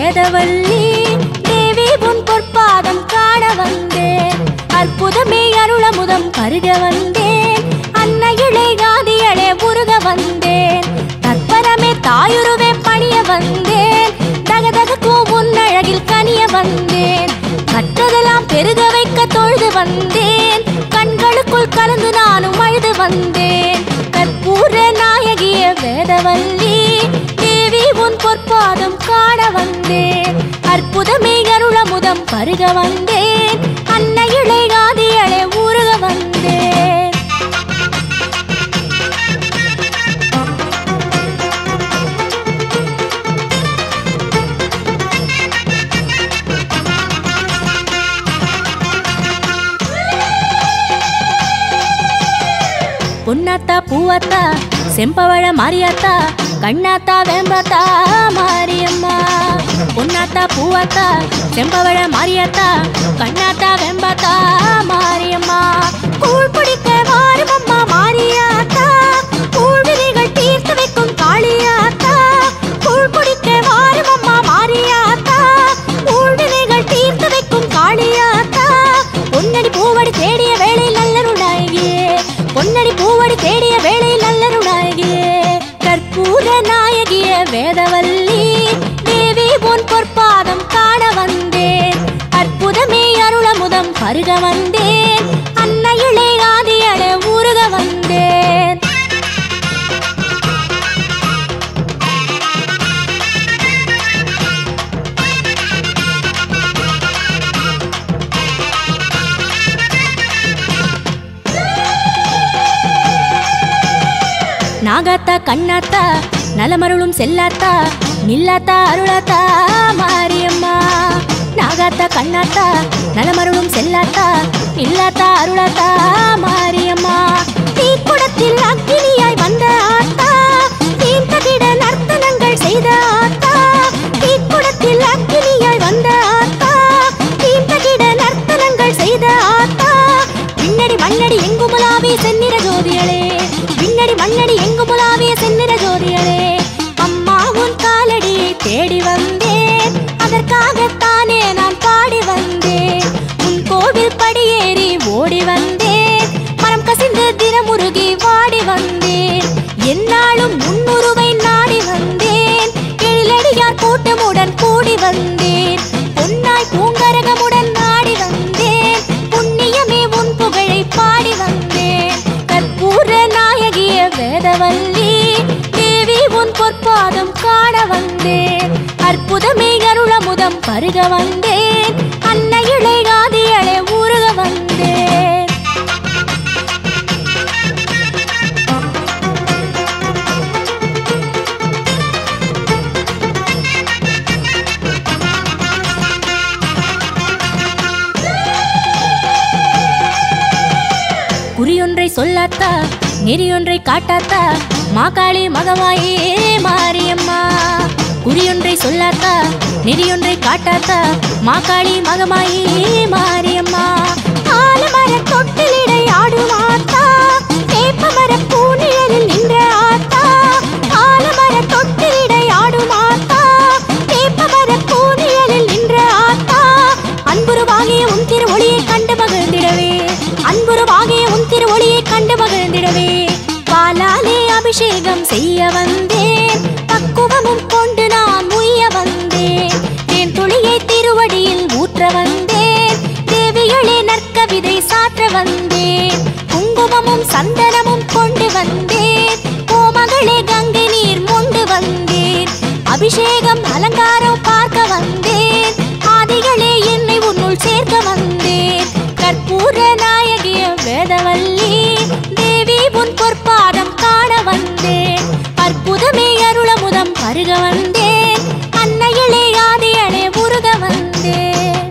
வேதவல்லி தேவி உன் பொற்பாதம் காண வந்தேன் அற்புதமே அருளமுதம் பருக வந்தேன் அன்னையிலே காதியளே உருக வந்தேன் தற்பரமே தாயுருவே பணிய வந்தேன் தகதகக்கும் உன் அழகில் கனிய வந்தேன் கற்றதெல்லாம் பெருக வைக்க தொழுது வந்தேன் கண்களுக்குள் கலந்து நானும் அழுது வந்தேன் கற்பூர நாயகிய வேதவல்லி தேவி உன் பொற்பாதம் காண வந்தேன் அற்புதமே அருளமுதம் பருக வந்தேன் அன்னையிலே காதியளே ஊருக வந்தேன் பொன்னாத்தா பூவாத்தா செம்பவழ மாரியாத்தா கண்ணாத்தா வேம்பாத்தா மாரியம்மா பொன்னாத்தா பூவாத்தா செம்பவழ மாரியாத்தா கண்ணாத்தா வேம்பாத்தா மாரியம்மா கூழ் குடிக்க வாருமம்மா மாரியாத்தா கூழ்வினைகள் தீர்த்து வைக்கும் காளியாத்தா கூழ் குடிக்க வாருமம்மா மாரியாத்தா கூழ்வினைகள் தீர்த்து வைக்கும் காளியாத்தா பொன்னடி பூவடி தேடிய வேளையில் நல்லருடாயே பொன்னடி பூவடி தேடிய வேளையில் நல்லருடாயே கற்பூர நாயகிய வேதவல்லி தேவி உன் பொற்பாதம் காண வந்தேன் அற்புதமே அருளமுதம் பருக வந்தேன் அன்னையிலே ஆதியள ஊருக வந்தேன் நாகாத்தா கண்ணாத்தா நலமருளும் செல்லாத்தா நில்லாத்தா அருளாத்தா மாரியம்மா நாகாத்தா கண்ணாத்தா நலமருளும் செல்லாத்தா நில்லாத்தா அருளாத்தா மாரியம்மா தீக்குடத்தில் அக்கினியாய் வந்த ஆத்தா தீர்த்தகிட நர்த்தனங்கள் செய்த ஆத்தா தீக்குடத்தில் அக்கினியாய் வந்த ஆத்தா தீர்த்தகிட நர்த்தனங்கள் செய்த ஆத்தா பின்னடி மண்ணடி எங்குமுலாவிய செந்நிற ஜோதியளே பின்னடி மண்ணடி எங்குமுலாவிய செந்நிற ஜோதியளே அம்மா உன் காலடியை தேடி வந்தேன் அதற்காகத்தானே நான் பாடி வந்தேன் உன் கோவில் படியேறி ஓடி வந்தேன் மரம் கசிந்து தினமுருகி வாடி வந்தேன் என்னாலும் முன்னுருவை நாடி வந்தேன் எழிலடியார் கூட்டமுடன் கூடி வந்தேன் பொன்னாய் பூங்கரகமுடன் நாடி வந்தேன் புண்ணியமே உன் புகழை பாடி வந்தேன் கற்பூர நாயகிய வேதவல்லி தேவி உன் பொற்பாதம் காண வந்தேன் அற்புதமே அருளமுதம் பருக வந்தேன் அன்னையிலே காதியளே ஊருக வந்தேன் குறியொன்றை சொல்லாத்தா நெறியொன்றை காட்டாத்தா மாகாளி மகமாயே மாரியம்மா குறியொன்றை சொல்லாத்தா நெறியொன்றை காட்டாத்தா மாகாளி மகமாயே மாரியம்மா ஆலமர தொட்டிலிடை ஆடும் ஆத்தா வேப்பமர பூநிழலில் நின்ற ஆத்தா ஆலமர தொட்டிலிடை ஆடும் ஆத்தா வேப்பமர பூநிழலில் நின்ற ஆத்தா அன்புருவாகிய உன் திரு ஒளியை கண்டு மகிழ்ந்திடவே அன்புருவாகிய உன் திரு ஒளியை கண்டு மகிழ்ந்திடவே பாலாலே அபிஷேகம் செய்ய வந்தேன் பக்குவமும் கொண்டு நான் உய்ய வந்தேன் தேன் துளியை திருவடியில் ஊற்ற வந்தேன் தேவிகளே நற்கவிதை சாற்ற வந்தேன் குங்குமமும் சந்தனமும் கொண்டு வந்தேன் கோமகளே கங்கை நீர் மொண்டு வந்தேன் அபிஷேகம் அலங்காரம் பார்க்க வந்தேன் ஆதிகளே என்னை உன்னுள் சேர்க்க வந்தேன் கற்பூர நாயகிய வேதவல்லி தேவி உன் பொற்பாதம் காண வந்தேன் அற்புதமே அருளமுதம் பருக வந்தேன் அன்னையிலே ஆதியளே உருக வந்தேன்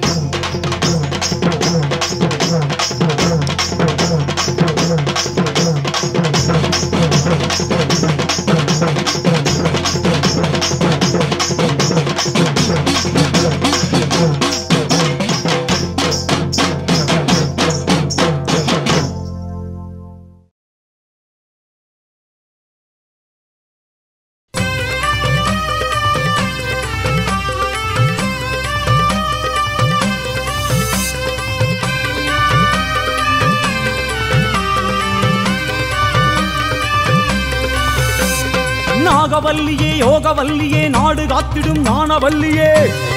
நாகவல்லியே யோகவல்லியே நாடு காத்திடும் ஞானவல்லியே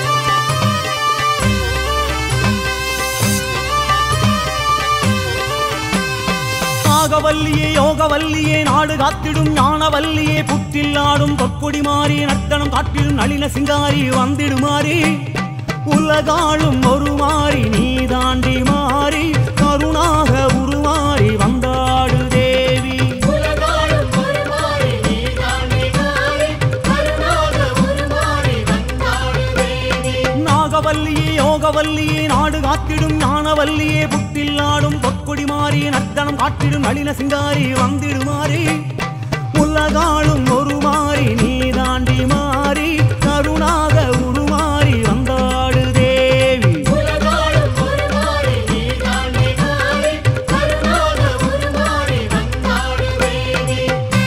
நாகவல்லியே யோகவல்லியே நாடு காத்திடும் ஞானவல்லியே புற்றில் ஆடும் பொற்கொடி மாறி நர்த்தனம் காட்டிடும் நளின சிங்காரி வந்திடுமாறி உலகாளும் ஒரு மாறி நீ தாண்டி மாறி கருணாக உருமாறி வந்தாடு தேவி உலகாளும் ஒரு மாறி நீ தாண்டி மாறி கருணாக உருமாறி வந்தாடு தேவி நாகவல்லியே யோகவல்லியே நாடு காத்திடும் ஞானவல்லியே புற்றில் ஆடும் பொற்கொடி மாறி நர்த்தனம் காட்டிடும் நளின சிங்காரி வந்திடுமாறி உலகாளும் ஒரு மாறி நீ தாண்டி மாறி கருணாக உருமாறி வந்தாடு தேவி உலகாளும் ஒரு மாறி நீ தாண்டி மாறி கருணாக உருமாறி வந்தாடு தேவி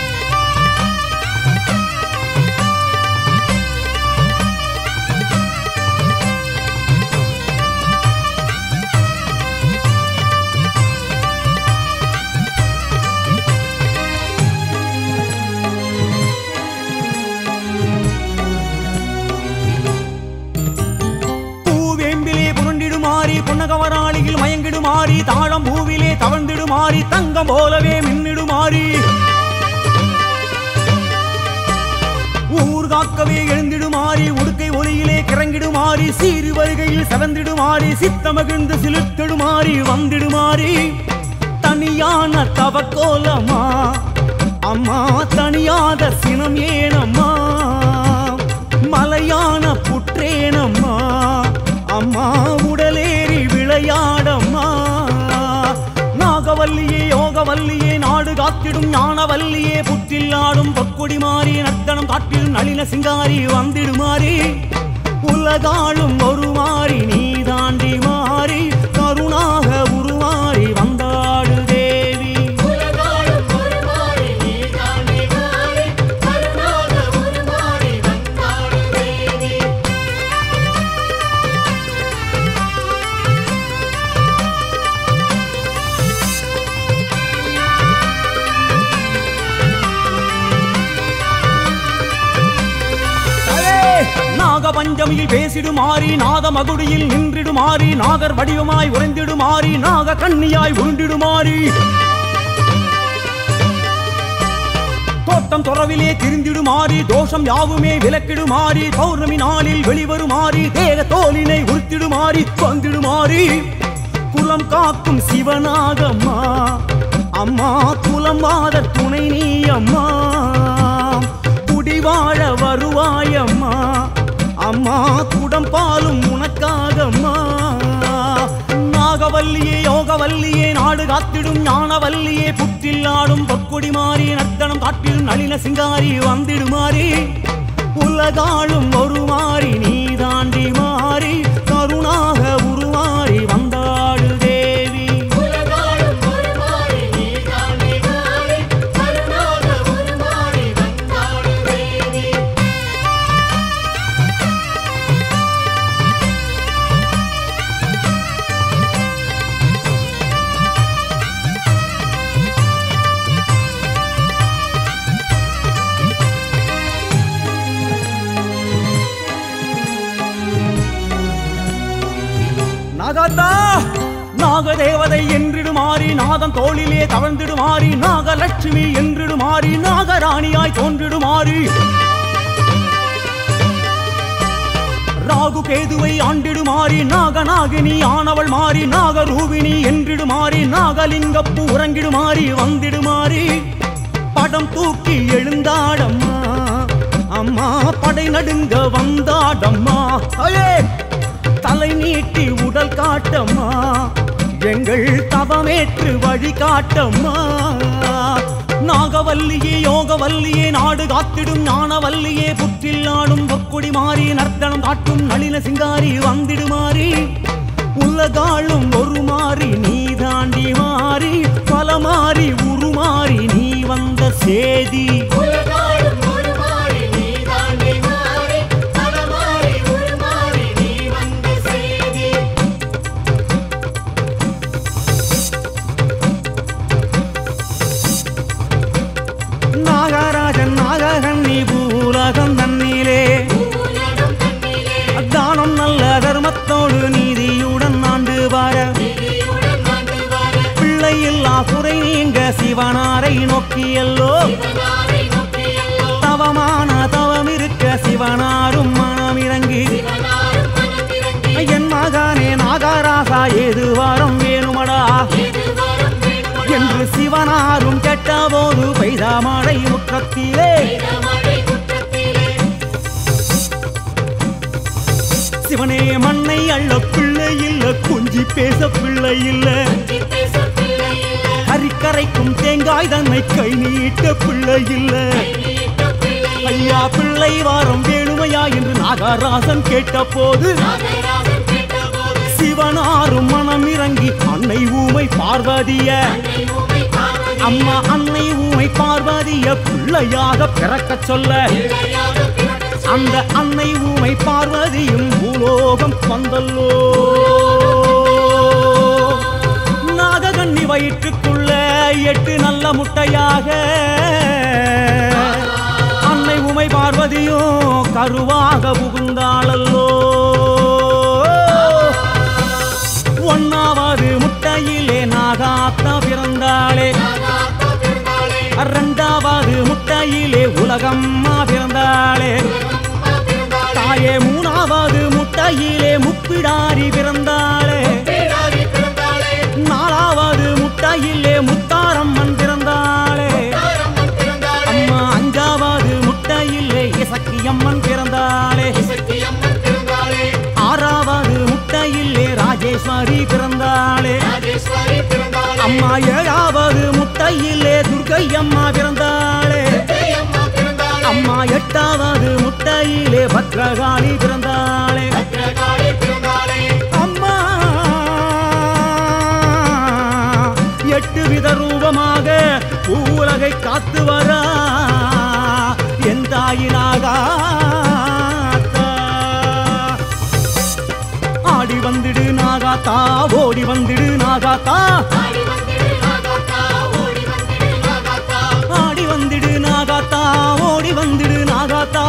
பூவேம்பிலே புரண்டிடுமாறி புன்னகவராளியில் மயங்கிடுமாறி தாழம் பூவிலே தவழ்ந்திடுமாறி தங்கம் போலவே மின்னிடுமாறி ஊர் காக்கவே எழுந்திடுமாறி உடுக்கை ஒளியிலே கிறங்கிடுமாறி சீறு வருகையில் செவந்திடுமாறி சித்தமகிழ்ந்து சிலிர்த்திடுமாறி வந்திடுமாறி தனியான தவக்கோலமா அம்மா தனியாத சினம் ஏனம்மா மலையான புற்றேனம்மா அம்மா உடலேறி விளையாடம்மா நாகவல்லியே யோகவல்லியே நாடு காத்திடும் ஞானவல்லியே புற்றில் ஆடும் பொற்கொடி மாறி நர்த்தனம் காட்டிடும் நளின சிங்காரி வந்திடுமாறி உலகாளும் ஒரு மாறி நீ தாண்டி மாறி கருணாக உருமாறி வந்தாடு தேவி உலகாளும் ஒரு மாறி நீ தாண்டி மாறி கருணாக உருமாறி வந்தாடு தேவி நாகபஞ்சமியில் பேசிடுமாறி நாதமகுடியில் நின்றிடுமாறி நாகர் வடிவமாய் உறைந்திடுமாறி நாக கண்ணியாய் உருண்டிடுமாறி தோட்டம் துறவிலே திரிந்திடுமாறி தோஷம் யாவுமே விலக்கிடுமாறி பௌர்ணமி நாளில் வெளிவருமாறி தேக தோலினை உறுத்திடுமாறி வந்திடுமாறி குலம் காக்கும் சிவனாகம்மா அம்மா குலம் வாத துணை நீ அம்மா குடிவாழ வருவாயம்மா அம்மா குடம் பாலும் உனக்காகம்மா நாகவல்லியே யோகவல்லியே நாடு காத்திடும் ஞானவல்லியே புற்றில் ஆடும் பொற்கொடி மாறி நர்த்தனம் காட்டிடும் நளின சிங்காரி வந்திடுமாறி உலகாளும் ஒரு மாறி நீ தாண்டி மாறி கருணாக உருமாறி வந்தாடு தேவி உலகாளும் ஒரு மாறி நீ தாண்டி மாறி கருணாக உருமாறி வந்தாடு தேவி நாகாத்தா நாகதேவதை என்றிடுமாறி நாதம் தோளிலே தவழ்ந்திடுமாறி நாகலட்சுமி என்றிடுமாறி நாகராணியாய் தோன்றிடுமாறி ராகு கேதுவை ஆண்டிடுமாறி நாகநாகினி ஆனவள் மாறி நாகரூபிணி என்றிடுமாறி நாகலிங்கப்பு உறங்கிடுமாறி வந்திடுமாறி படம் தூக்கி எழுந்தாடம்மா அம்மா படை நடுங்க வந்தாடம்மா அலே தலை நீட்டி உடல் காட்டம்மா எங்கள் தவமேற்று வழி காட்டம்மா நாகவல்லியே யோகவல்லியே நாடு காத்திடும் ஞானவல்லியே புற்றில் ஆடும் பொற்கொடி மாறி நர்த்தனம் காட்டும் நளின சிங்காரி வந்திடுமாறி உலகாளும் ஒரு மாறி நீ தாண்டி மாறி பல மாறி உருமாறி நீ வந்த சேதி உலகாளும் ஒரு மாறி நீ தாண்டி மாறி பல மாறி உருமாறி நீ வந்த செய்தி நாகராஜன் நாககன்னி பூ நாகராசா ஏது வாரம் வேணுமடா என்று சிவனாரும் கேட்டபோது பெய்தாமடை முற்றத்திலே சிவனே மண்ணை அள்ள பிள்ளை இல்ல கொஞ்சி பேச பிள்ளை இல்ல கறிக்கரைக்கும் தேங்காய் தன்னை கை நீட்ட பிள்ளை இல்ல ஐயா பிள்ளை வாரம் வேணுமையா என்று நாகராசன் கேட்டபோது சிவனாரும் மனம் இறங்கி அன்னை ஊமை பார்வதிய அம்மா அன்னை ஊமை பார்வதிய பிள்ளையாக பிறக்கச் சொல்ல அந்த அன்னை ஊமை பார்வதியும் பூலோகம் வந்தல்லோ நாககண்ணி வயிற்றுக்குள்ள எட்டு நல்ல முட்டையாக அன்னை உமை பார்வதியும் கருவாக புகுந்தாளல்லோ ஒன்னாவது முட்டையிலே நாகாத்தா பிறந்தாளே இரண்டாவது முட்டையிலே உலகம்மா பிறந்தாளே தாயே மூணாவது முட்டையிலே முப்பிடாரி பிறந்தாளே நாலாவது முட்டையிலே முத்தாரம்மன் பிறந்தாளே அம்மா அஞ்சாவது முட்டையிலே இசக்கியம்மன் பிறந்தாளே ஆறாவது முட்டையிலே ராஜேஸ்வரி பிறந்தாளே அம்மா ஏழாவது முட்டையிலே துர்கை அம்மா பிறந்தாளே அம்மா எட்டாவது முட்டையிலே பத்ரகாளி பிறந்தாளே அம்மா எட்டு வித ரூபமாக பூலகை காத்து வரா என் தாயினாக ஆடி வந்துடு நாகாத்தா ஓடி வந்துடு நாகாத்தா ஆடி வந்துடு நாகாத்தா ஓடி வந்துடு நாகாத்தா ஆடி வந்துடு நாகாத்தா ஓடி வந்துடு நாகாத்தா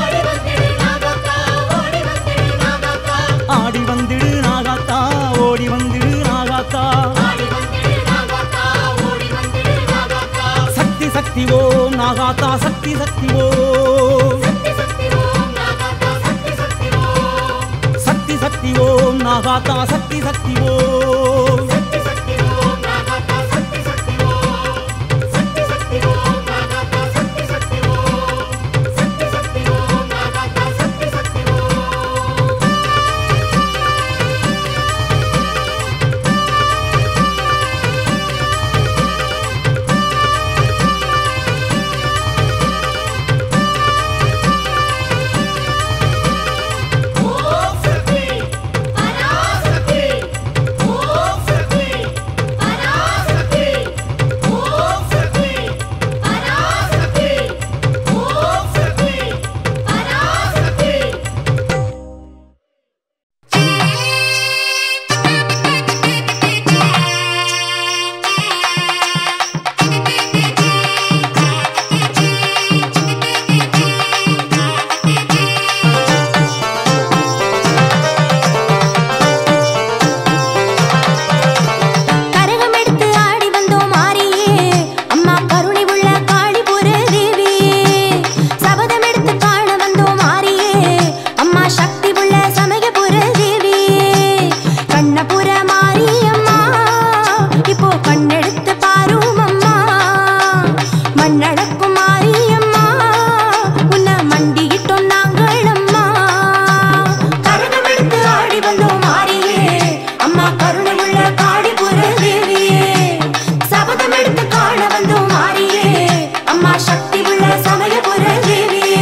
சக்தி சக்தி ஓம் நாகாத்தா சக்தி சக்தி ஓம் சக்தி சக்தி ஓம் நாகாத்தா சக்தி சக்தி ஓம் கரகம் எடுத்து ஆடி வந்தோம் மாரியே அம்மா கருணை உள்ள காளிபுர தேவியே சபதம் எடுத்து காண வந்தோம் மாரியே அம்மா சக்தி உள்ள சமயபுர தேவியே கண்ணபுர மாரியம்மா இப்போ கண்ணெடுத்து பாரும் அம்மா மண்ணடக்கும் மாரியம்மா உன்னை மண்டியிட்டோம் நாங்கள் அம்மா கரகம் எடுத்து ஆடி வந்தோம் மாரியே அம்மா கருணை உள்ள காளிபுர தேவியே சபதம் எடுத்து காண வந்தோம் மாரியே அம்மா சக்தி உள்ள சமயபுர தேவியே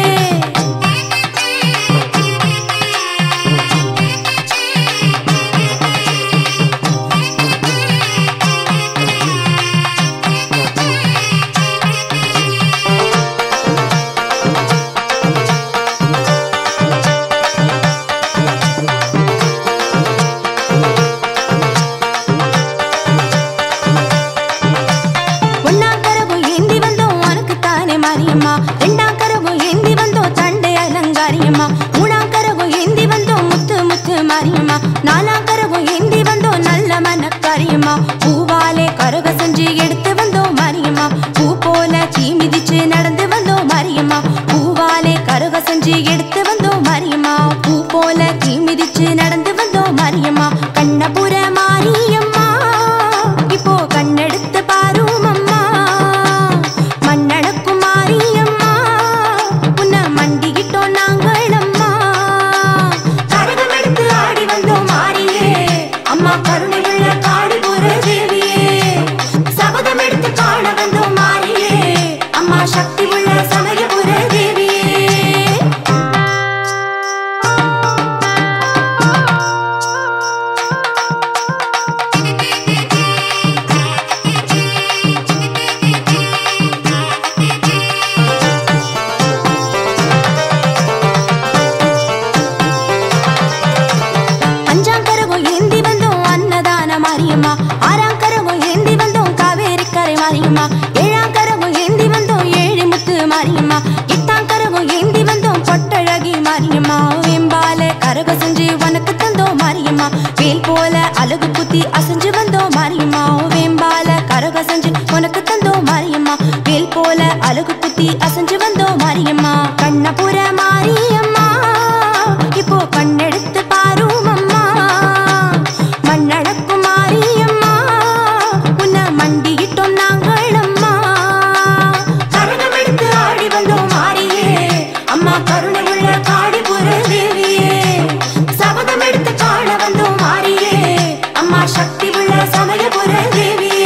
ஒன்னாம் கரவு ஏந்தி வந்தோம் உனக்கு தானே மாரியம்மா ரெண்டாம் கரவு ஏந்தி வந்தோம் தண்டை அலங்காரியம்மா மூணாம் கரவு ஏந்தி வந்தோம் முத்து முத்து மாரியம்மா நாலாம் கரவு ஏந்தி வந்தோம் நல்ல மனக்காரியம்மா பூவாலே கரக செஞ்சு எடுத்து வந்தோம் மாரியம்மா பூ போல சீ மிதிச்சு நடந்து வந்தோம் மாரியம்மா பூவாலே கரக செஞ்சு எடுத்து வந்தோம் மாரியம்மா பூ போல தீ மிதிச்சு நடந்து வந்தோம் மாரியம்மா கண் அஞ்சாம் கரகம் ஏந்தி வந்தோம் அன்னதான மாரியம்மா ஆறாம் கரகம் ஏந்தி வந்தோம் காவேரி கரை மாரியம்மா ஏழாம் கரகம் ஏந்தி வந்தோம் ஏழு முத்து மாரியம்மா எட்டாம் கரகம் ஏந்தி வந்தோம் பொட்டழகி மாரியம்மா வெம்பால கரகம் செஞ்சு உனக்கு தந்தோம் மாரியம்மா வேல் போல அழகு குத்தி அசைஞ்சு வந்தோம் மாரியம்மா வேம்பால கரகம் செஞ்சு உனக்கு தந்தோம் மாரியம்மா வேல் போல அழகு குத்தி அசைஞ்சு வந்தோம் மாரியம்மா கண்ணபுர மாரியம்மா இப்போ கண்ணெடுத்து பாரும் அம்மா மண்ணடக்கும் மாரியம்மா உன்னை மண்டியிட்டோம் நாங்கள் அம்மா கரகம் எடுத்து ஆடி வந்தோம் மாரியே அம்மா கருணை உள்ள காடிபுர தேவியே சபதம் எடுத்து காண வந்தோம் மாரியே அம்மா சக்தி உள்ள சமயபுர தேவியே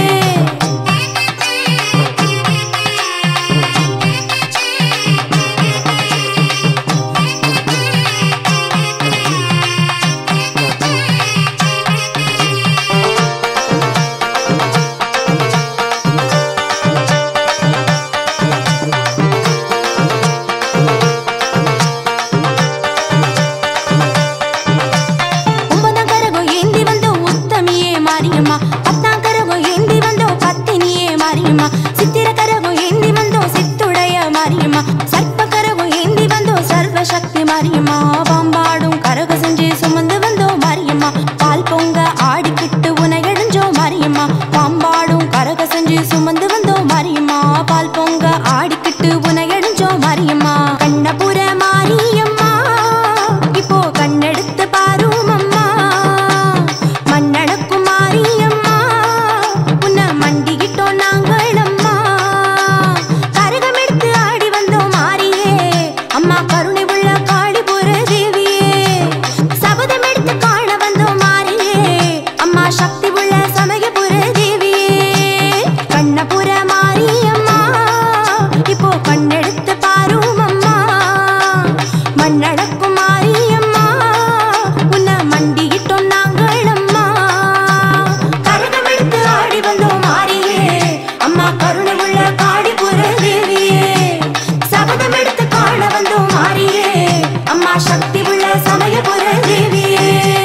ஒன்பதாம் கரகம் ஏந்தி வந்தோம் உத்தமியே மாரியம்மா பத்தாம் கரகம் ஏந்தி வந்தோம் பத்தினியே மாரியம்மா சித்திர கரகம் ஏந்தி வந்தோம் சித்துடைய மாரியம்மா சர்ப்ப கரகம் ஏந்தி வந்தோம் சர்வ சக்தி மாரியம்மா பாம்பாடும் கரகம் செஞ்சு சுமந்து வந்தோம் மாரியம்மா பால் பொங்க ஆடிக்கிட்டு உனை எழுஞ்சோம் மாரியம்மா பாம்பாடும் கரகம் செஞ்சு சுமந்து வந்தோம் மாரியம்மா பால் பொங்க ஆடிக்கிட்டு உனை எழுஞ்சோம் மாரியம்மா கண்ணபுர மாரியம்மா இப்போ கண்ணெடுத்து பாரும் அம்மா மண்ணடக்கும் மாரியம்மா உன்னை மண்டிக்கிட்டோம் நாங்கள் அம்மா கரகம் எடுத்து ஆடி வந்தோம் மாரியே அம்மா கருணை உள்ள காளிபுர தேவியே சபதம் எடுத்து காண வந்தோம் மாரியே அம்மா சக்தி உள்ள சமயபுர தேவியே கண்ணபுர மாரியம்மா இப்போ கண்ணெடுத்து பாரும் அம்மா மண்ணடக்கும் மாரியம்மா உன்னை மண்டியிட்டோம் நாங்கள் அம்மா கரகம் எடுத்து ஆடி வந்தோம் மாரியே அம்மா கருணை உள்ள காடிபுர தேவியே சபதம் எடுத்து காண வந்தோம் மாரியே அம்மா சக்தி உள்ள சமயபுர தேவியே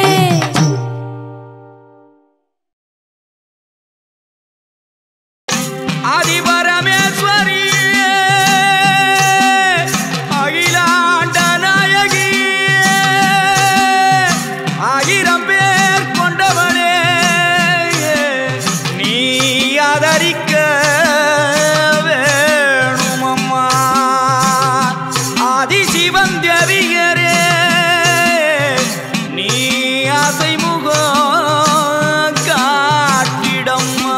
ஆதிபரமேஸ்வரி அகிலாண்ட நாயகி ஆயிரம் பேர் கொண்டவளே நீ ஆதரிக்க வேணுமம்மா ஆதிசிவன் தேவியரே நீ ஆசை முகம் காட்டிடம்மா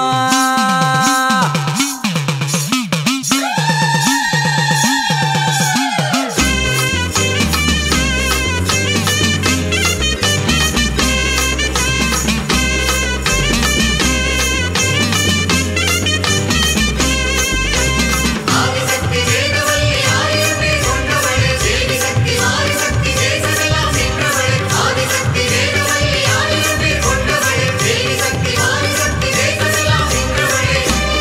ஆதிசக்தி வேதவல்லி ஆயிரம் பேர் கொண்டவளே தேவி சக்தி மாரி சக்தி தேசமெல்லாம் சென்றவளே ஆதிசக்தி வேதவல்லி ஆயிரம் பேர் கொண்டவளே தேவி சக்தி மாரி சக்தி தேசமெல்லாம் சென்றவளே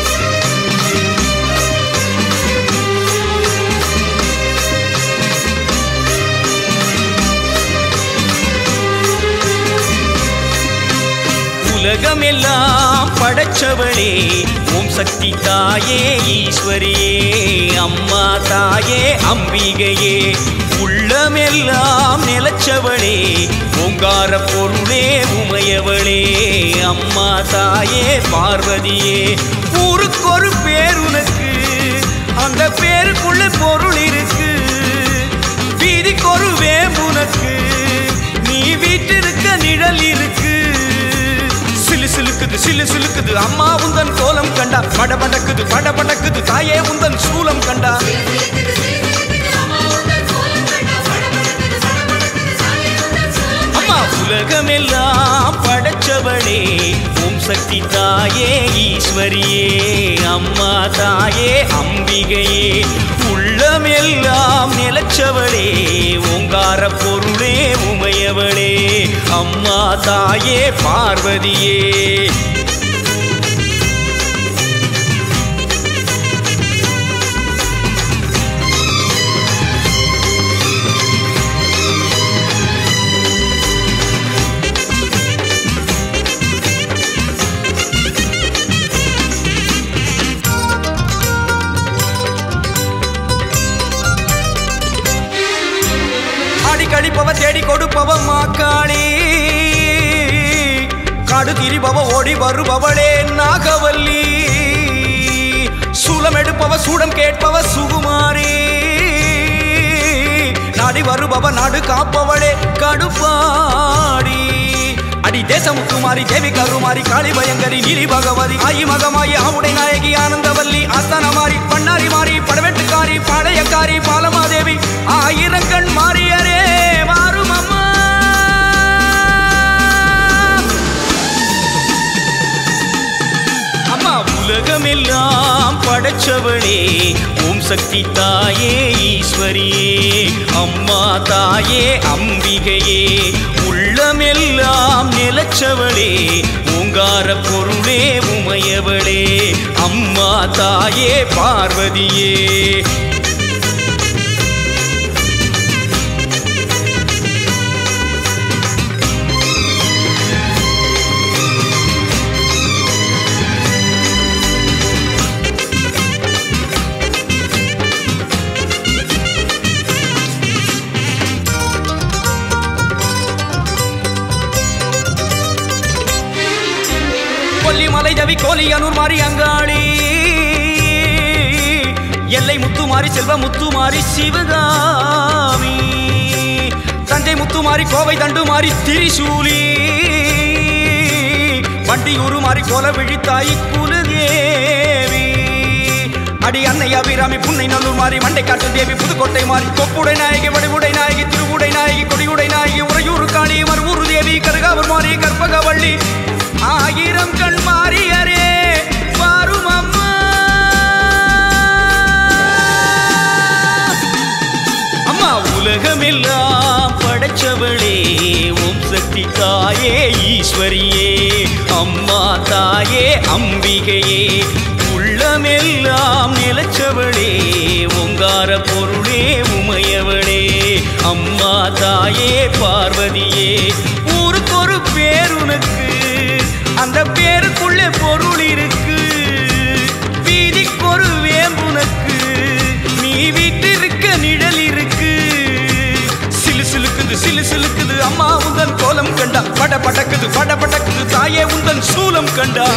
உலகமெல்லாம் படைச்சவளே ஓம் சக்தி தாயே ஈஸ்வரியே அம்மா தாயே அம்பிகையே உள்ளமெல்லாம் நிலச்சவளே ஓங்கார பொருளே உமையவளே அம்மா தாயே பார்வதியே ஊருக்கொரு பேர் உனக்கு அந்த பேருக்குள்ள பொருள் இருக்கு வீதிக்கொரு வேம்புனக்கு நீ வீட்டிருக்க நிழல் இருக்கு சிலு சிலுக்குது சிலு சிலுக்குது அம்மா உந்தன் கோலம் கண்டா படபடக்குது படபடக்குது தாயே உந்தன் சூலம் கண்டா அம்மா உலகமெல்லாம் படைச்சவளே ஓம் சக்தி தாயே ஈஸ்வரியே அம்மா தாயே அம்பிகையே உள்ளமெல்லாம் நிலச்சவளே ஓங்கார பொருளே உமையவளே அம்மா தாயே பார்வதியே நாடு திரிபவ ஓடி வருபவளே நாகவல்லி சூலம் எடுப்பவ சூடம் கேட்பவ சுகுமாரி நாடி வருபவ நாடு காப்பவளே கடுப்பாடி அடி தேசமுத்துமாரி தேவி கருமாரி காளி பயங்கரி நீலி பகவதி ஆயி மகமாயி ஆவுடை நாயகி ஆனந்தவல்லி ஆஸ்தானமாரி பண்ணாரி மாறி படவெட்டுக்காரி பாளையக்காரி பாலமாதேவி ஆயிரங்கண் மாறியரே மாறும் அம்மா அம்மா உலகமெல்லாம் படைச்சவளே ஓம் சக்தி தாயே ஈஸ்வரியே அம்மா தாயே அம்பிகையே உள்ளமெல்லாம் நிலச்சவளே ஓங்கார பொருளே உமையவளே அம்மா தாயே பார்வதியே கொல்லிமலை ஜவி கோலியனூர் மாறி அங்காளி எல்லை முத்துமாரி செல்வ முத்துமாரி சிவகாமி தஞ்சை முத்துமாரி கோவை தண்டுமாரி திரிசூலி வண்டியூரு மாறி கோல விழித்தாய் குலதேவி அடி அன்னை அபிராமி புன்னை நல்லூர் மாறி மண்டை காட்டு தேவி புதுக்கோட்டை மாறி கொப்புடை நாயகி வடிவுடை நாயகி திருவுடை நாயகி கொடியுடை நாயகி உறையூர் காளி மறுவூர் தேவி கருகாவூர் மாறி கற்பகவள்ளி ஆயிரம் கண் மாறியரே வாரும் அம்மா அம்மா உலகமெல்லாம் படைச்சவளே ஓம் சக்தி தாயே ஈஸ்வரியே அம்மா தாயே அம்பிகையே உள்ளமெல்லாம் நிலச்சவளே ஓங்கார பொருளே உமையவளே அம்மா தாயே பார்வதியே ஊருக்கு ஒரு பேர் உனக்கு அந்த பேருக்குள்ளே பொருள் இருக்கு வீதிக்கு ஒரு வேம்புனக்கு நீ வீட்டிருக்க நிழல் இருக்கு சிலு சிலுக்குது சிலு சிலுக்குது அம்மா உந்தன் கோலம் கண்டா பட படக்குது பட படக்குது தாயே உந்தன் சூலம் கண்டா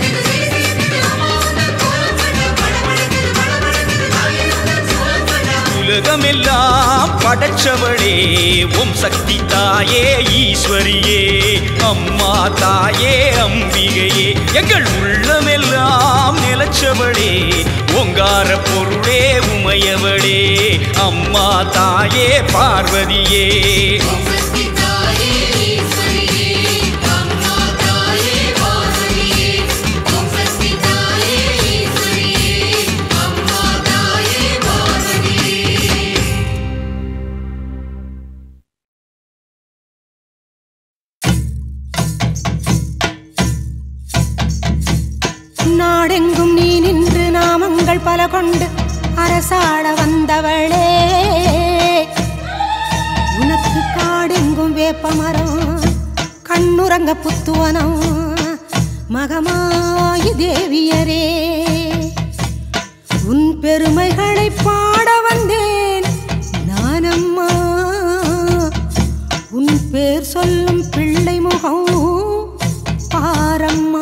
உலகமெல்லாம் படைச்சவளே ஓம் சக்தி தாயே ஈஸ்வரியே அம்மா தாயே அம்பிகையே எங்கள் உள்ளமெல்லாம் நிலச்சவளே ஓங்கார பொருளே உமையவளே அம்மா தாயே பார்வதியே நாடெங்கும் நீ நின்று நாமங்கள் பல கொண்டு அரசாள வந்தவளே உனக்கு காடெங்கும் வேப்பமரம் கண்ணுறங்க புத்துவனம் மகமாயி தேவியரே உன் பெருமைகளை பாட வந்தேன் நானம்மா உன் பேர் சொல்லும் பிள்ளை முகம் பாரம்மா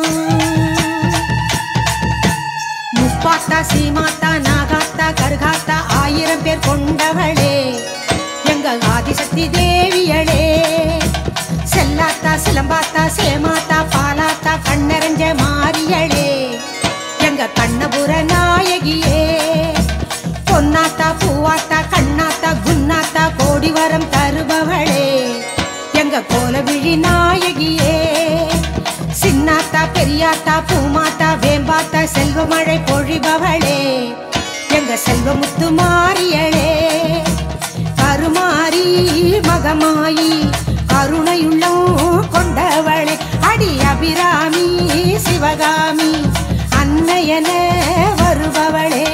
முப்பாத்தா சீமாத்தா நாகாத்தா கருகாத்தா ஆயிரம் பேர் கொண்டவளே எங்கள் ஆதிசக்தி தேவியளே செல்லாத்தா சிலம்பாத்தா சேமாத்தா பாலாத்தா கண்ணறிஞ்ச மாரியளே எங்க கண்ணபுர நாயகியே பொன்னாத்தா பூவாத்தா கண்ணாத்தா குன்னாத்தா கோடி வரம் தருபவளே எங்க கோலவிழி நாயகியே சின்னாத்தா பெரியாத்தா பூமாத்தா வேம்பாத்தா செல்வமழை பொழிபவளே எங்க செல்வமுத்து மாறியளே கருமாரி மகமாயி கருணையுள்ளம் கொண்டவளே அடி அபிராமி சிவகாமி அன்னையன வருபவளே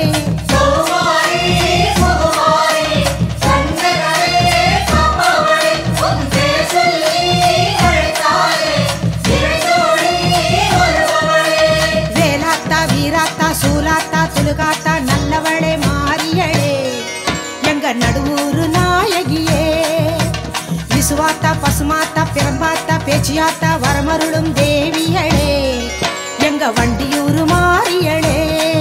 வேலாத்தா வீராத்தா சூலாத்தா துலுகாத்தா நல்லவளே மாரியளே எங்க நடுவூரு நாயகியே விசுவாத்தா பசுமாத்தா திறம்பாத்தா பேச்சியாத்தா வரமருளும் தேவியளே எங்க வண்டியூரு மாறியளே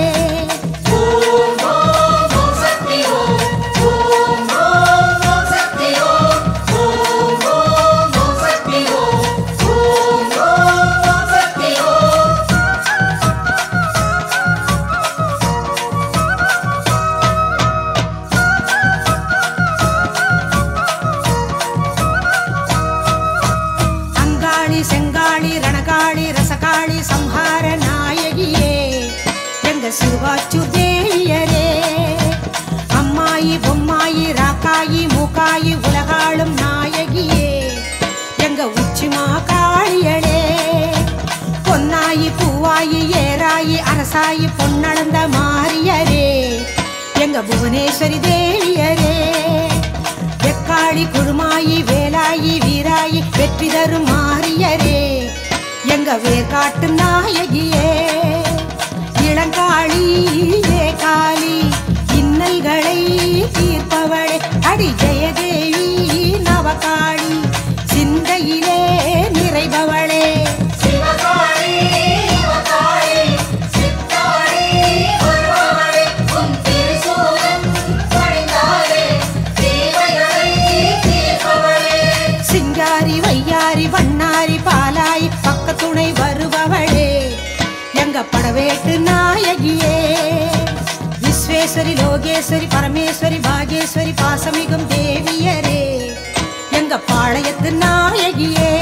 அங்காளி செங்காளி ரணகாளி ரசகாளி சம்ஹார நாயகியே எங்க சிறுவாச்சு தேவியரே அம்மாயி பொம்மாயி ராக்காயி மூக்காயி உலகாளும் நாயகியே எங்க உச்சிமா காளியளே பொன்னாயி பூவாயி ஏராயி அரசாயி பொன்னளந்த மாரியரே எங்க புவனேஸ்வரி தேவியரே எக்காளி குழுமாயி வேலாயி வீராயி வெற்றி தரும் மாரியரே எங்க வேர்காட்டு நாயகியே இளங்காளி ஏ காளி இன்னல்களை தீர்ப்பவளே அடி ஜெயதேவி நவகாளி சிந்தையிலே நிறைபவளே சிங்காரி வையாரி வண்ணாரி பாலாய் பக்கத்துணை வருபவளே எங்க படவேட்டு நாயகியே விஸ்வேஸ்வரி லோகேஸ்வரி பரமேஸ்வரி பாகேஸ்வரி பாசமிகும் தேவியரே எங்க பாளையத்து நாயகியே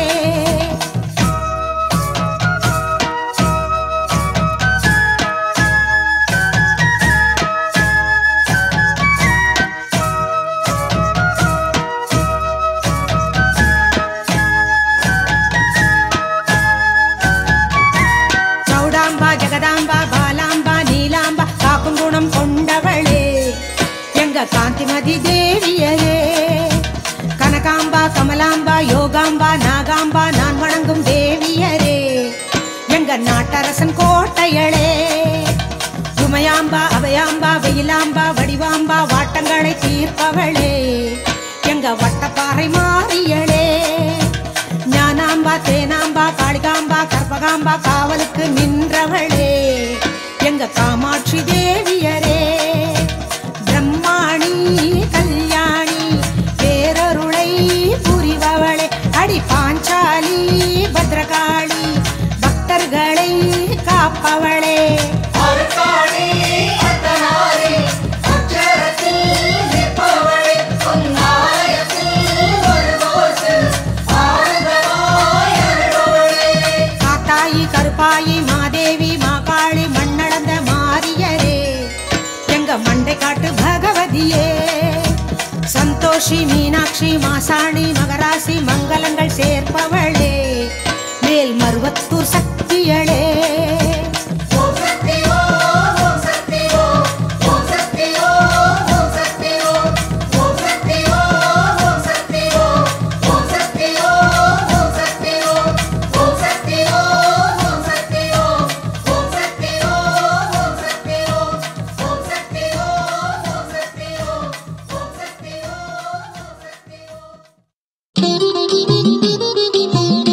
சௌடாம்பா ஜெகதாம்பா பாலாம்பா நீலாம்பா காக்கும் குணம் கொண்டவளே எங்க காந்திமதி தேவியரே கனகாம்பா கமலாம்பா யோகாம்பா நாகாம்பா நான் வணங்கும் தேவியரே எங்க நாட்டரசன் கோட்டையளே உமையாம்பா அபயாம்பா வெயிலாம்பா வடிவாம்பா வாட்டங்களை தீர்ப்பவளே எங்க வட்டப்பாறை மாறியளே ஞானாம்பா தேனாம்பா காளிகாம்பா கற்பகாம்பா காவலுக்கு நின்றவளே எங்க காமாட்சி தேவியரே பிரம்மாணி கல்யாணி பேரருளை புரிபவளே அடி பாஞ்சாலி பத்ரகாளி பக்தர்களை காப்பவளே காத்தாயி கருப்பாயி மாதேவி மாகாளி மண்ணளந்த மாரியரே எங்க மண்டை காட்டு பகவதியே சந்தோஷி மீனாட்சி மாசாணி மகராசி மங்களங்கள் சேர்ப்பவளே மேல் மருவத்தூர் சக்தியளே Thank you.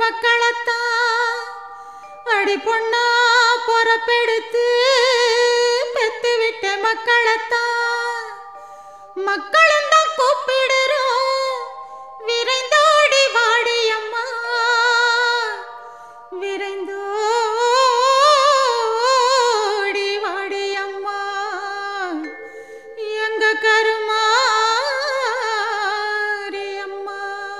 மக்களைத்தான் அடி பொண்ணா பொறப்பெடுத்து பெத்து விட்ட மக்களைத்தான் மக்களும் தான் கூப்பிடுறோம் விரைந்தோடி வாடியம்மா விரைந்தோடி வாடியம்மா எங்க கருமாரி அம்மா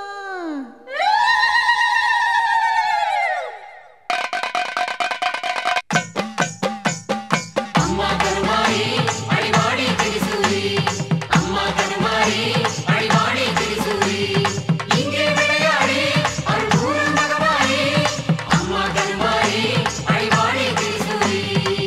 அம்மா கருமாரி அடிவாடி திரிசூரி அம்மா கருமாரி அடிவாடி திரிசூரி இங்கே விளையாடி அருள் கூறும் மகமாரி அம்மா கருமாரி அடிவாடி திரிசூரி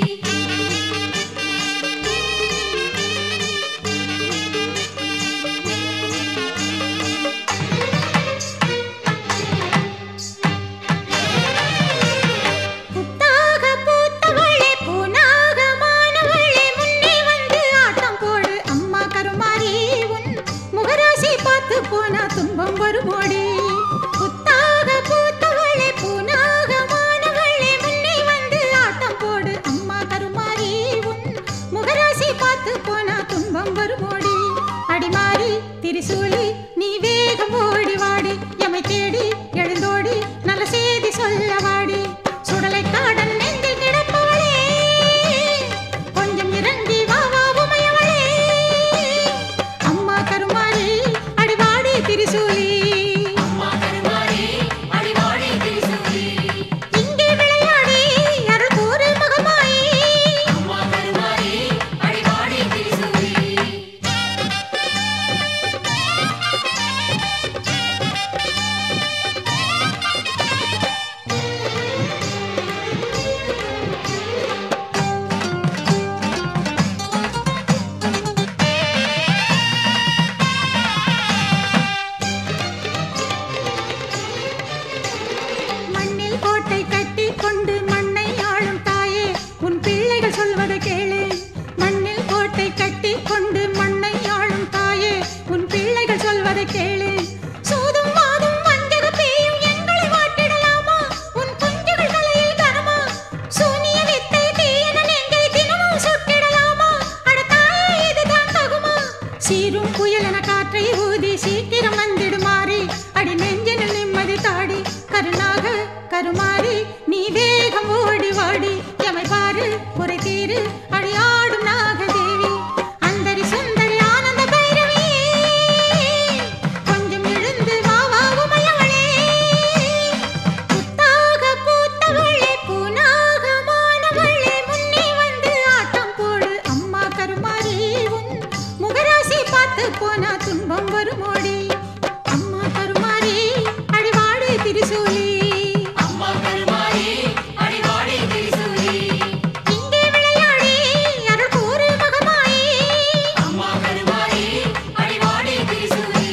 புத்தாக பூத்தவளே பூனாக மானவளே முன்னே வந்து ஆட்டம் போடு அம்மா கருமாரி உன் முகராசி பார்த்து போனா துன்பம் வருமோடி புத்தாக பூத்தவளே பூனாக மானவளே முன்னே வந்து ஆட்டம் போடு அம்மா கருமாரி உன் முகராசி பார்த்து போனா துன்பம் வருமோடி அடிமாரி திரிசூலி நீ வேகம் ஓடி வாடி எமை தேடி எழுந்தோடி நல்ல செய்தி சொல்ல வாடி சுடலை காடன் நெஞ்சில் கிடப்பவளே கொஞ்சம் இறங்கி வா வா உமையவளே அம்மா கருமாரி அடிவாடி திரிசூலி அம்மா கருமாரி அடிவாடி திரிசூரி இங்கே விளையாடி அருள் கூறு மகமாயி அம்மா கருமாரி அடிவாடி திரிசூரி மண்ணில் கோட்டை கட்டி கொண்டு மண்ணை ஆளும் தாயே உன் பிள்ளைகள் சொல்வதை கேளு மண்ணில் கோட்டை கட்டி கொண்டு மண்ணை ஆளும் தாயே உன் பிள்ளைகள் சொல்வதை கேளு சூதும் வாதும் வஞ்சக பேயும் எங்களை வாட்டிடலாமா உன் குஞ்சுகள் தலையில் கனமா சூனிய வித்தை தீயன நெஞ்சை தினமும் சுட்டிடலாமா அட தாயே இதுதான் தகுமா சீரும் புயலென காற்றை ஊதி சீக்கிரம் வந்திடுமாறி அடி நெஞ்சினில் நிம்மதி தாடி கருணாக கருமாறி நீ வேகம் ஓடி வாடி எமை பாரு குறை தீரு அடி ஆடும் நாகதேவி அந்தரி சுந்தரி ஆனந்த பைரவி கொஞ்சம் எழுந்து வா வா உமையவளே புத்தாக பூத்தவளே பூனாக மானவளே முன்னே வந்து ஆட்டம் போடு அம்மா கருமாரி உன் முகராசி பார்த்து போனா துன்பம் வருமோடி அம்மா கருமாரி அடிவாடு திரிசூலி அம்மா கருமாரி அடிவாடி திரிசூரி இங்கே விளையாடி அருள் கூறு மகமாயி அம்மா கருமாரி அடிவாடி திரிசூரி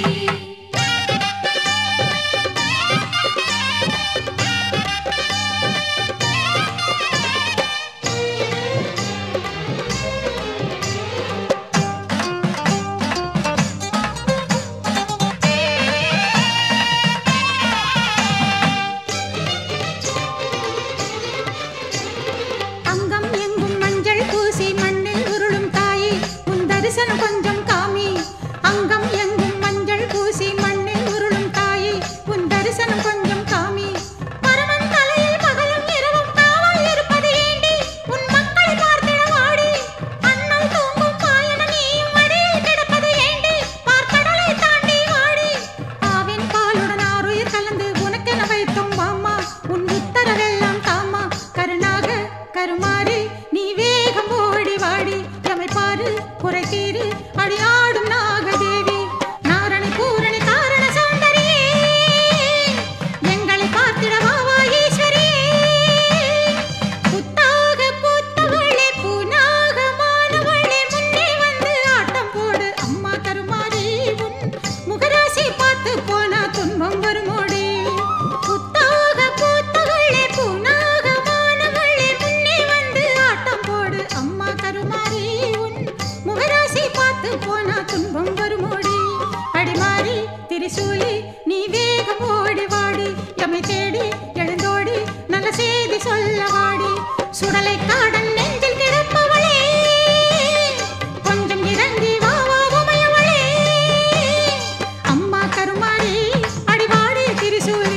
எழுந்தோடி நல்ல செய்தி சொல்ல வாடி சுடலை காடன் நெஞ்சில் கிடப்பவளே கொஞ்சம் இறங்கி வா வா உமையவளே அம்மா கருமாரி அடிவாடி திரிசூரி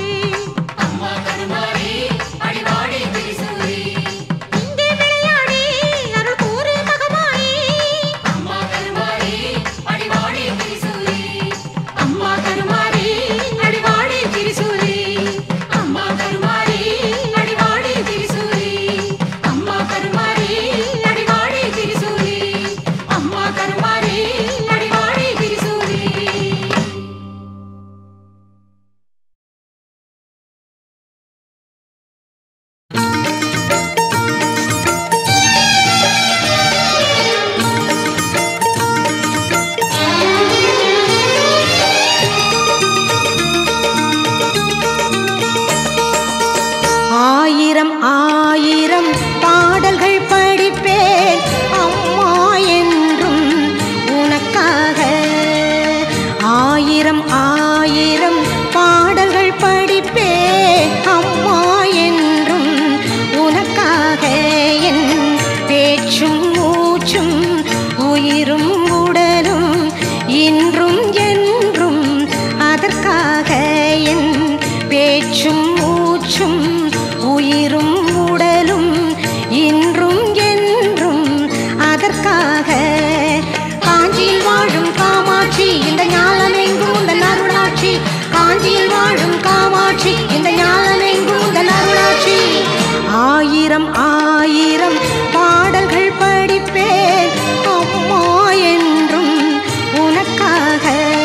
இங்கே விளையாடி அருள் கூறு மகமாயி அம்மா கருமாரி அடிவாடி திரிசூலி அம்மா கருமாரி அடிவாடி திரிசூலி அம்மா கருமாரி அடிவாடி திரிசூலி அம்மா கருமாரி அடிவாடி திரிசூலி அம்மா கருமாரி அடிவாடி திரிசூலி ஆயிரம் ஆயிரம் பாடல்கள் படிப்பேன் அம்மா என்றும் உனக்காக ஆயிரம் ஆயிரம் பாடல்கள் படிப்பேன் அம்மா என்றும் உனக்காக என் பேச்சும் மூச்சும் உயிரும் உடலும் இன்றும் என்றும் அதற்காக என் பேச்சும் மூச்சும் உயிரும் உடலும் இன்றும் என்றும் அதற்காக காஞ்சியில் வாழும் காமாட்சி இந்த ஞானமெங்கும் உந்தன் அருளாட்சி காஞ்சியில் வாழும் காமாட்சி இந்த ஞானமெங்கும் உந்தன் அருளாட்சி ஆயிரம் ஆயிரம் பாடல்கள் படிப்பேன் அம்மா என்றும் உனக்காக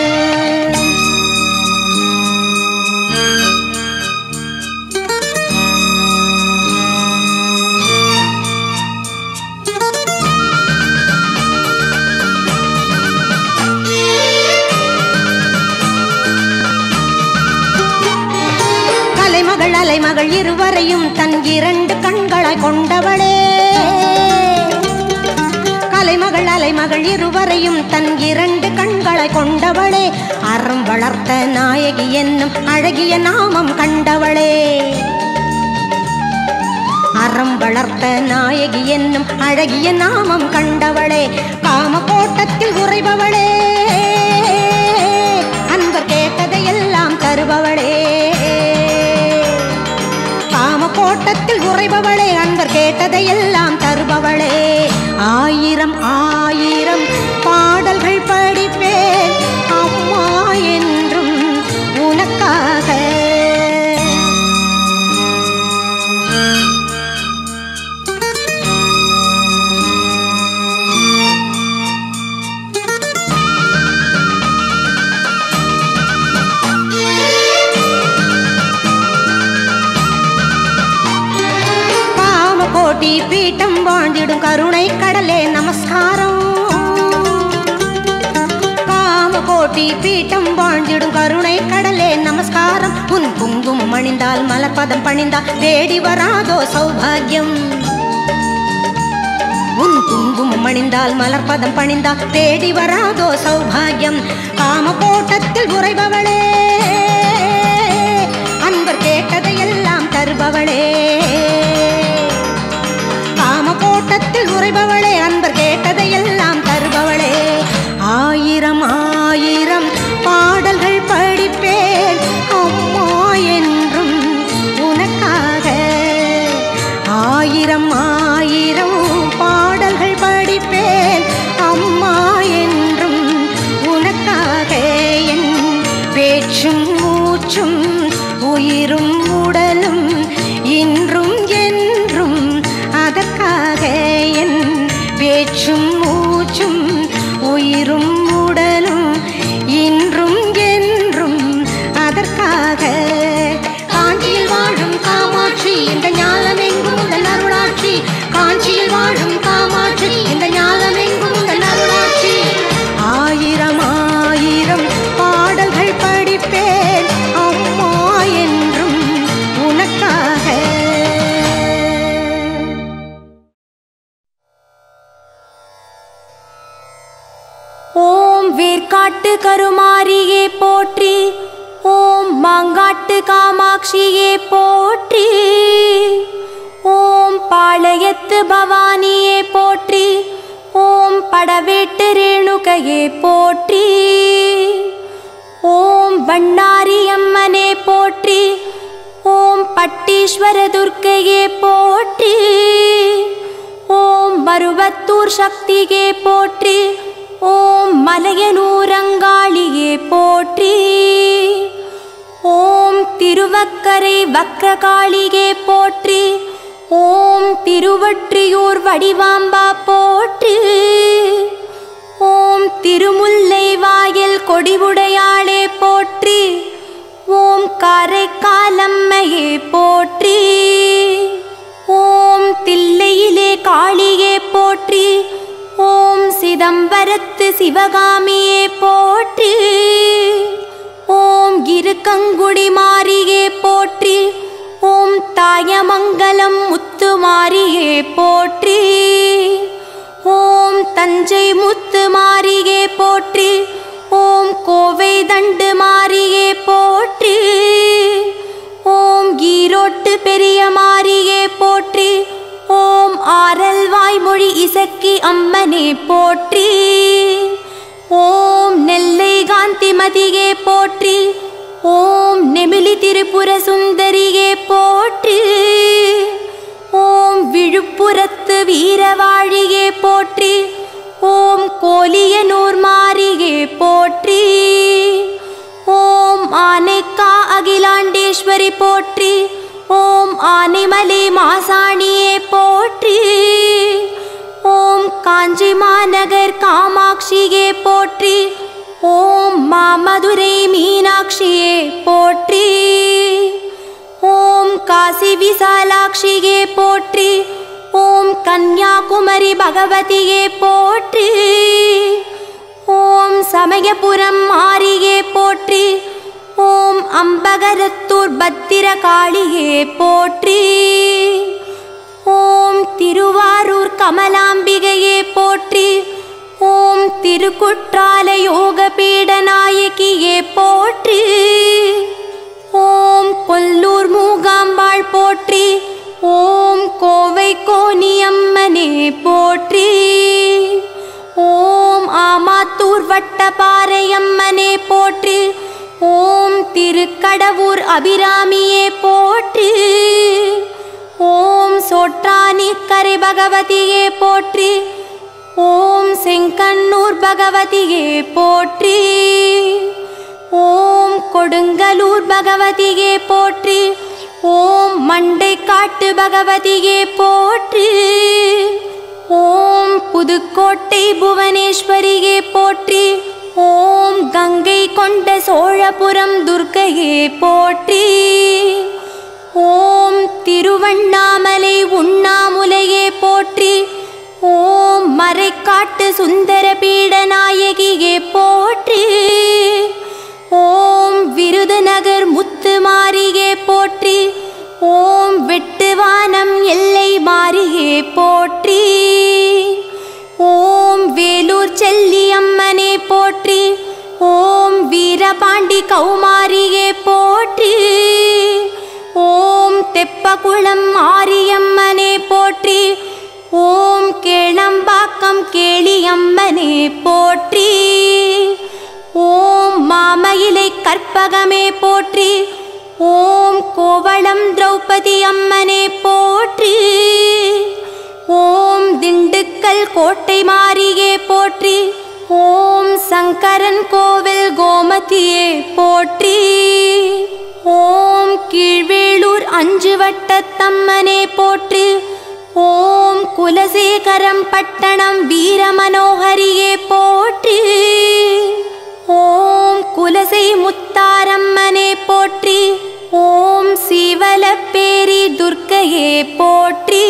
கலைமகள் அலைமகள் இருவரையும் தன் இரண்டு கண்களாய் கொண்டவளே கலைமகள் அலைமகள் இருவரையும் தன் இரண்டு கண்களாய் கொண்டவளே அறம் வளர்த்த நாயகி என்னும் அழகிய நாமம் கண்டவளே அறம் வளர்த்த நாயகி என்னும் அழகிய நாமம் கண்டவளே காம கோட்டத்தில் உறைபவளே அன்பர் கேட்டதையெல்லாம் தருபவளே காம கோட்டத்தில் உறைபவளே அன்பர் கேட்டதையெல்லாம் தருபவளே ஆயிரம் ஆயிரம் பாடல்கள் படிப்பேன் அம்மா என்றும் உனக்காக காமகோட்டி பீட்டம் வாழ்ந்திடும் கருணை கடலே நமஸ்காரம் காமகோட்டி பீட்டம் வாழ்ந்திடும் கருணை கடலே நமஸ்காரம் உன் குங்குமம் அணிந்தால் மலர்பதம் பணிந்தால் தேடி வராதோ சௌபாகியம் உன் குங்குமம் அணிந்தால் மலர்பதம் பணிந்தால் தேடி வராதோ சௌபாகியம் காமகோட்டத்தில் உறைபவளே அன்பர் கேட்டதையெல்லாம் தருபவளே காமகோட்டத்தில் உறைபவளே அன்பர் கேட்டதையெல்லாம் தருபவளே ஆயிரம் ஆயிரம் பாடல்கள் படிப்பேன் அம்மா என்றும் உனக்காக ஆயிரம் ஆயிரம் பாடல்கள் படிப்பேன் அம்மா என்றும் உனக்காக என் பேச்சும் மூச்சும் உயிரும் உடலும் இன்றும் என்றும் அதற்காக என் பேச்சும் மூச்சும் உயிரும் உடலும் இன்றும் என்றும் அதற்காக காஞ்சியில் வாழும் காமாட்சி இந்த ஞானமெங்கும் உங்கள் அருளாட்சி காஞ்சியில் வாழும் காமாட்சி இந்த ஞானமெங்கும் உங்கள் அருளாட்சி ஆயிரம் ஆயிரம் பாடல்கள் படிப்பேன் அம்மா என்றும் உனக்காக ஓம் வேர்க்காட்டு கருமாரியே போற்றி ஓம் மாங்காட்டு காமாட்சியே போற்றி ஓம் பாளையத்து பவானியே போற்றி ஓம் படவேட்டு ரேணுகையே போற்றி ஓம் வண்ணாரி அம்மனே போற்றி ஓம் பட்டீஸ்வர துர்க்கையே போற்றி ஓம் மருவத்தூர் சக்தியே போற்றி ஓம் மலையனூரங்காளியே போற்றி ஓம் திருவக்கரை வக்ககாளியே போற்றி ஓம் திருவற்றியூர் வடிவாம்பா போற்றி ஓம் திருமுல்லை வாயில் கொடிவுடையாளே போற்றி ஓம் காரைக்காலம்மையே போற்றி ஓம் தில்லையிலே காளியே போற்றி ஓம் சிதம்பரத்து சிவகாமியே போற்றி ஓம் இருக்கங்குடி மாரியே போற்றி ஓம் தாயமங்கலம் முத்துமாரியே போற்றி ஓம் தஞ்சை முத்து மாரியே போற்றி ஓம் கோவை தண்டு மாரியே போற்றி ஓம் ஈரோட்டு பெரிய மாரியே போற்றி ஓம் ஆரல் வாய்மொழி இசக்கி அம்மனே போற்றி ஓம் நெல்லை காந்திமதியே போற்றி ஓம் நெமிலி திரிபுர சுந்தரியே போற்றி ஓம் விழுப்புரத்து வீரவாழியே போற்றி ஓம் கோலியனூர் மாரியே போற்றி ஓம் ஆனைக்கா அகிலாண்டேஸ்வரி போற்றி ஓம் ஆனைமலை மாசாணியே போற்றி ஓம் காஞ்சி மாநகர் காமாட்சியே போற்றி ஓம் மாமதுரை மீனாட்சியே போற்றி ஓம் காசி விசாலாட்சியே போற்றி ஓம் கன்னியாகுமரி பகவதியே போற்றி ஓம் சமயபுரம் மாரியே போற்றி ஓம் அம்பகரத்தூர் பத்திரகாளியே போற்றி ஓம் திருவாரூர் கமலாம்பிகையே போற்றி ஓம் திருக்குற்றால யோக பீடநாயகியே போற்றி ஓம் கொல்லூர் மூகாம்பாள் போற்றி ஓம் கோவை கோணியம்மனே போற்றி ஓம் ஆமாத்தூர் வட்டபாறையம்மனே போற்றி ஓம் திருக்கடவூர் அபிராமியே போற்றி ஓம் சோற்றானி கரை பகவதியே போற்றி ஓம் செங்கண்ணூர் பகவதியே போற்றி ஓம் கொடுங்கலூர் பகவதியே போற்றி ஓம் மண்டைக்காட்டு பகவதியே போற்றி ஓம் புதுக்கோட்டை புவனேஸ்வரியே போற்றி ஓம் கங்கை கொண்ட சோழபுரம் துர்க்கையே போற்றி ஓம் திருவண்ணாமலை உண்ணாமுலையே போற்றி ஓம் மறைக்காட்டு சுந்தர பீடநாயகியே போற்றி ஓம் விருதுநகர் முத்து மாரியே போற்றி ஓம் வெட்டுவானம் எல்லை மாரியே போற்றி ஓம் வேலூர் செல்லியம்மனே போற்றி ஓம் வீரபாண்டி கௌமாரியே போற்றி ஓம் தெப்பகுளம் மாரியம்மனே போற்றி ஓம் கேளம்பாக்கம் கேளியம்மனே போற்றி ஓம் மாமயிலை கற்பகமே போற்றி ஓம் கோவளம் திரௌபதி அம்மனே போற்றி ஓம் திண்டுக்கல் கோட்டை மாரியே போற்றி ஓம் சங்கரன் கோவில் கோமதியே போற்றி ஓம் கீழ்வேளூர் அஞ்சு வட்டத்தம்மனே போற்றி ஓம் குலசேகரம் பட்டணம் வீரமனோகரியே போற்றி ஓம் குலசை முத்தாரம்மனே போற்றி ஓம் சீவலப்பேரி துர்க்கையே போற்றி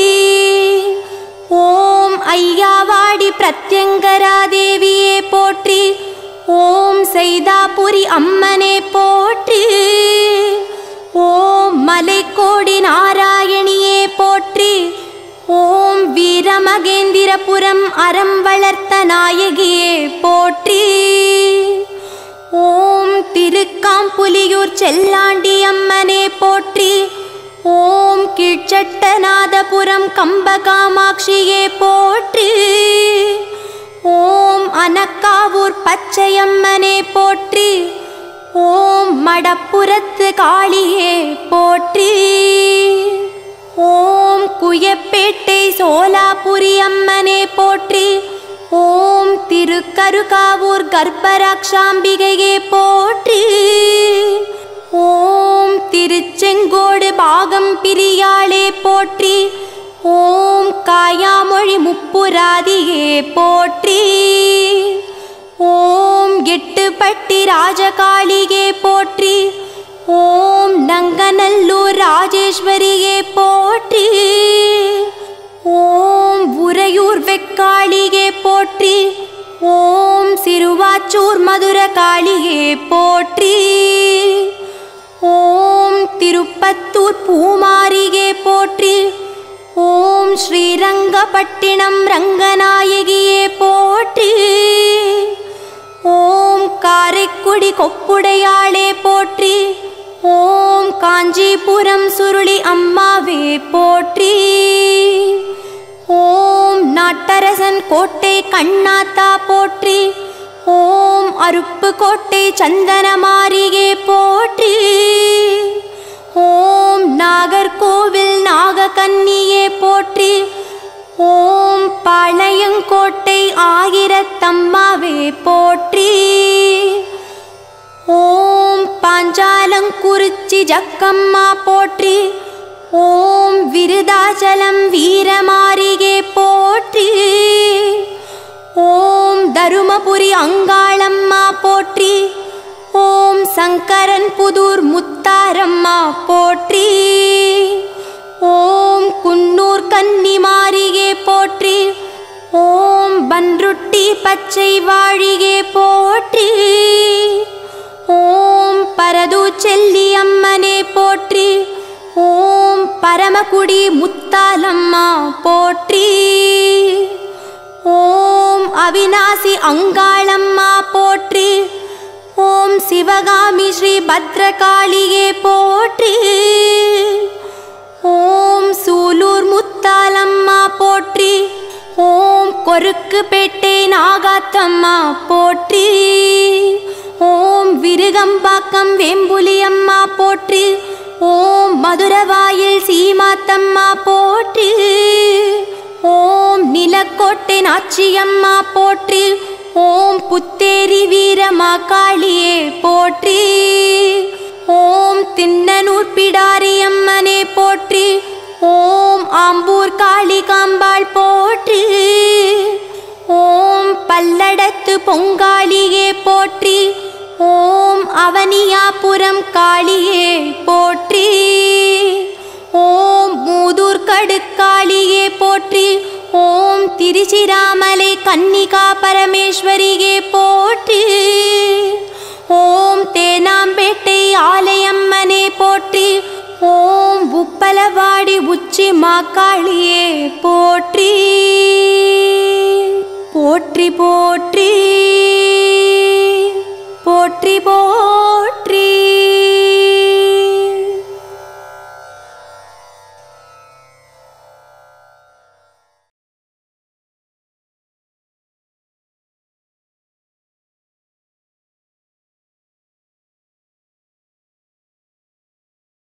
ஓம் ஐயாவாடி பிரத்யங்கரா தேவியே போற்றி ஓம் சைதாபுரி அம்மனே போற்றி ஓம் மலைக்கோடி நாராயணியே போற்றி ஓம் வீரமகேந்திரபுரம் அறம் வளர்த்த நாயகியே போற்றி ஓம் திருக்காம்புலியூர் செல்லாண்டி அம்மனே போற்றி ஓம் கீழ்ச்சட்டநாதபுரம் கம்பகாமாட்சியே போற்றி ஓம் அனக்காவூர் பச்சையம்மனே போற்றி ஓம் மடப்புறத்து காளியே போற்றி ஓம் குயப்பேட்டை சோலாபுரி அம்மனே போற்றி ஓம் திருக்கருகாவூர் கர்ப்பராக்ஷாம்பிகையே போற்றி ஓம் திருச்செங்கோடு பாகம் பிரியாளே போற்றி ஓம் காயாமொழி முப்புராதியே போற்றி ஓம் எட்டுப்பட்டி ராஜகாளியே போற்றி ஓம் நங்கநல்லூர் ராஜேஸ்வரியே போற்றி ஓம் உறையூர் வெக்காளியே போற்றி ஓம் சிறுவாச்சூர் மதுர காளியே போற்றி ஓம் திருப்பத்தூர் பூமாரியே போற்றி ஓம் ஸ்ரீரங்கப்பட்டினம் ரங்கநாயகியே போற்றி ஓம் காரைக்குடி கொப்புடையாளே போற்றி ஓம் காஞ்சிபுரம் சுருளி அம்மாவே போற்றி ஓம் நாட்டரசன் கோட்டை கண்ணாத்தா போற்றி ஓம் அருப்புக்கோட்டை சந்தனமாரியே போற்றி ஓம் நாகர்கோவில் நாககன்னியே போற்றி ஓம் பாளையங்கோட்டை ஆயிரத்தம்மாவே போற்றி ஓம் பாஞ்சாலங்குறிச்சி ஜக்கம்மா போற்றி ஓம் விருதாச்சலம் வீரமாரிகே போற்றி ஓம் தருமபுரி அங்காளம்மா போற்றி ஓம் சங்கரன் புதூர் முத்தாரம்மா போற்றி ஓம் குன்னூர் கன்னிமாரிகே போற்றி ஓம் பன்ருட்டி பச்சை வாழிகே போற்றி ஓம் பரது செல்லி அம்மனே போற்றி ஓம் பரமக்குடி முத்தாலம்மா போற்றி ஓம் அவிநாசி அங்காளம்மா போற்றி ஓம் சிவகாமி ஸ்ரீ பத்ரகாளியே போற்றி ஓம் சூலூர் முத்தாலம்மா போற்றி ஓம் கொருக்குப்பேட்டை நாகாத்தம்மா போற்றி ஓம் விருகம்பாக்கம் வேம்புலியம்மா போற்றி ஓம் மதுரவாயில் சீமாத்தம்மா போற்றி ஓம் நிலக்கோட்டை நாச்சியம்மா போற்றி ஓம் புத்தேரி வீரமா காளியே போற்றி ஓம் திண்ணனூர் பிடாரியம்மனே போற்றி ஓம் ஆம்பூர் காளிகாம்பாள் போற்றி ஓம் பல்லடத்து பொங்காளியே போற்றி ஓம் அவனியாபுரம் காளியே போற்றி ஓம் மூதூர் கடுக்காளியே போற்றி ஓம் திருச்சிராமலை கன்னிகா பரமேஸ்வரியே போற்றி ஓம் தேனாம்பேட்டை ஆலயம்மனே போற்றி ஓம் உப்பலவாடி உச்சி மாக்காளியே போற்றி போற்றி போற்றி போற்றி போ